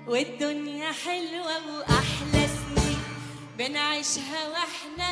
والدنيا حلوة وأحلى سنين بنعيشها واحنا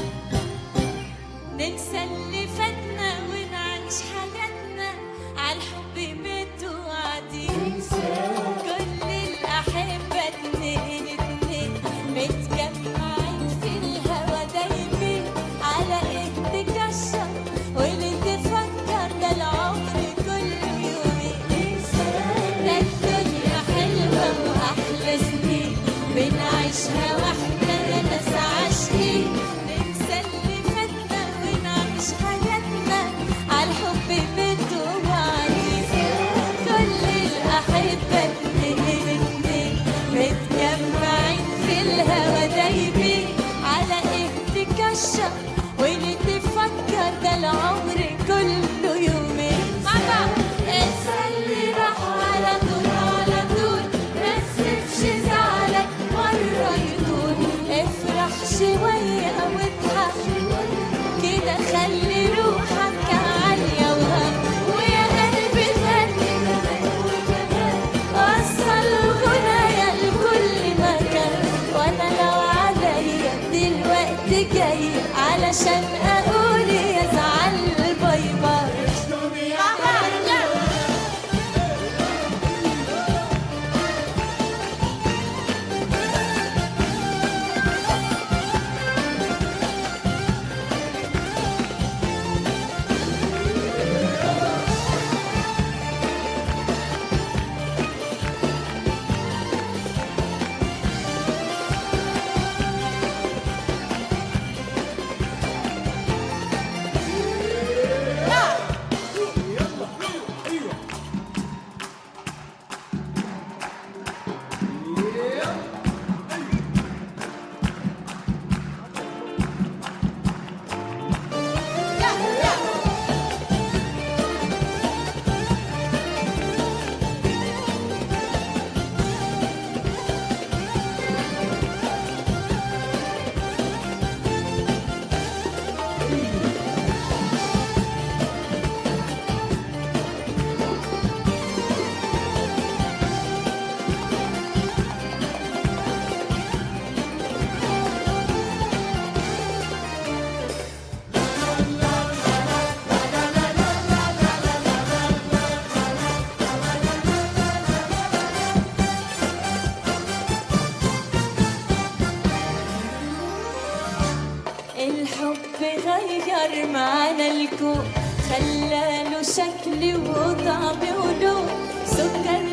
ننسى اللي فاتنا ونعيش حياتنا عالحب متوعدين كل الأحبة اتنين اتنين متجمعين في الهوا دايبين على ايه تكشر واللي تفكر ده العمر كله يومين ده الدنيا حلوة وأحلى سنين بنعيشها واحنا يا ناس عاشقين ننسى اللي فاتنا ونعيش حياتنا عالحب متوعدين كل الأحبة اتنين اتنين متجمعين في الهوا دايبين على ايه تكشر واللي تفكر ده العمر كله يومين بابا انسى اللي راح على طول على طول ما تسيبش زعلك مرة يطول افرح شوية واضحك كده خلي روحك عالية وهم ويا قلبي غني وصل غنايا لكل مكان وانا لو عليا دلوقتي جاي علشان اقول يزعل باي باي الحب غير معانا الكون خلاله شكل وطعم ولون سكر